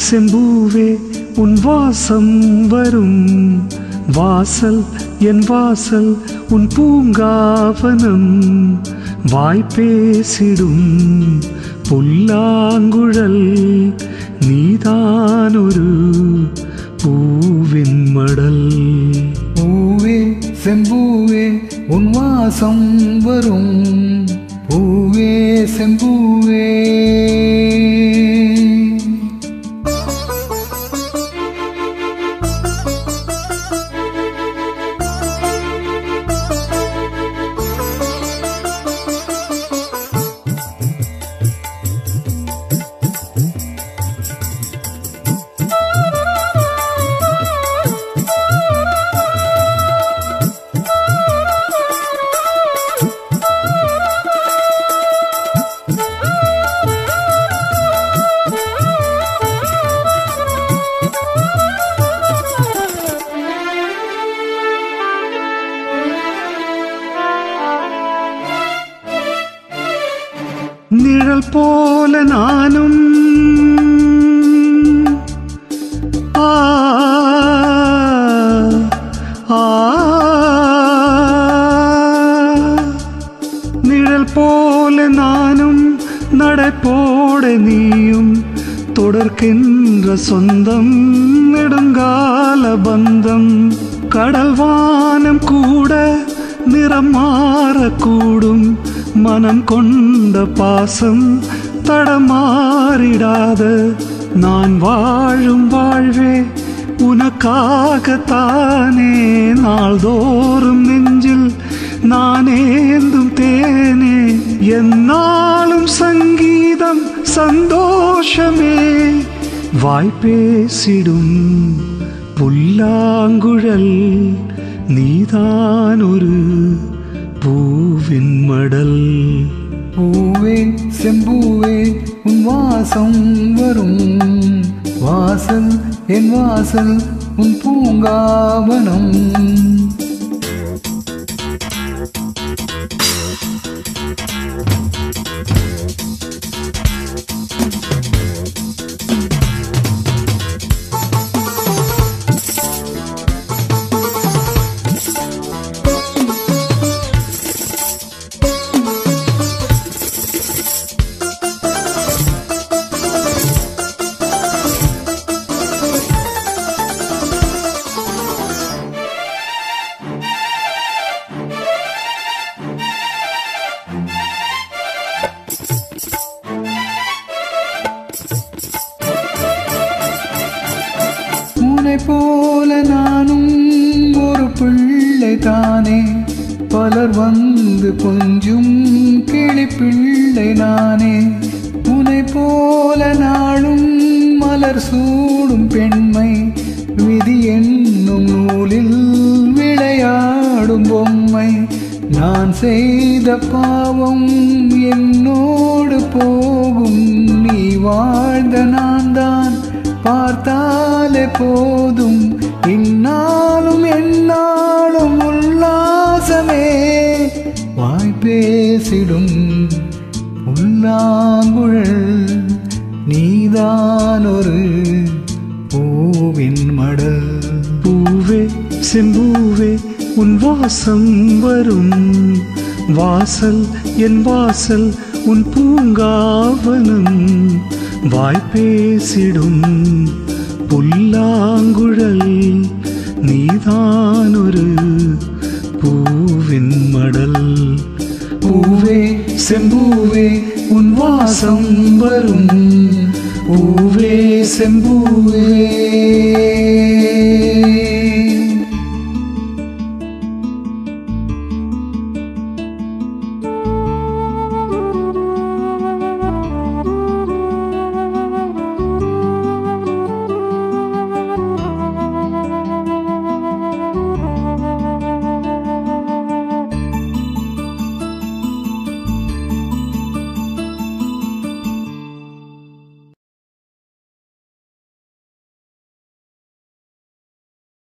செம்பூவே உன் வாசம் வரும் வாசல் என் வாசல் உன் பூங்காவனம் வாய்ப்பேசிடும் புல்லாங்குழல் நீதானொரு பூவின் மடல் பூவே செம்பூவே உன் வாசம் வரும் பூவே செம்பூவே நிழல் போல நானும் ஆ ஆ நிழல் போல நானும் நடப்போட நீயும் தொடர்கின்ற சொந்தம் நெடுங்கால பந்தம் கடல் வானம் கூட நிறம் மாறக்கூடும் மனம் கொண்ட பாசம் தடமாறிடாத நான் வாழும் வாழ்வே உனக்காகத்தானே நாள்தோறும் நெஞ்சில் நானேந்தும் தேனே என்னாலும் சங்கீதம் சந்தோஷமே வாய்ப்பேசிடும் புல்லாங்குழல் நீதான் ஒரு பூவின் மடல் பூவே செம்பூவே உன் வாசம் வரும் வாசல் என் வாசல் உன் பூங்காவனம் உன்னை போல நானும் ஒரு பிள்ளை தானே பலர் வந்து கொஞ்சும் கிளி பிள்ளை நானே உன்னை போல நாளும் மலர் சூடும் பெண்மை விதி என்னும் நூலில் விளையாடும் பொம்மை நான் செய்த பாவம் என்னோடு போகும் நீ வாழ்ந்த நான் தான் பார்த்தாலே போதும் இந்நாளும் எந்நாளும் உல்லாசமே வாய் பேசிடும் புல்லாங்குழல் நீதான் ஒரு பூவின் மடல் பூவே செம்பூவே உன் வாசம் வரும் வாசல் என் வாசல் உன் பூங்காவனம் வாய்ப்பேசிடும் புல்லாங்குழல் நீதான் ஒரு பூவின் மடல் பூவே செம்பூவே உன் வாசம் வரும் பூவே செம்பூவே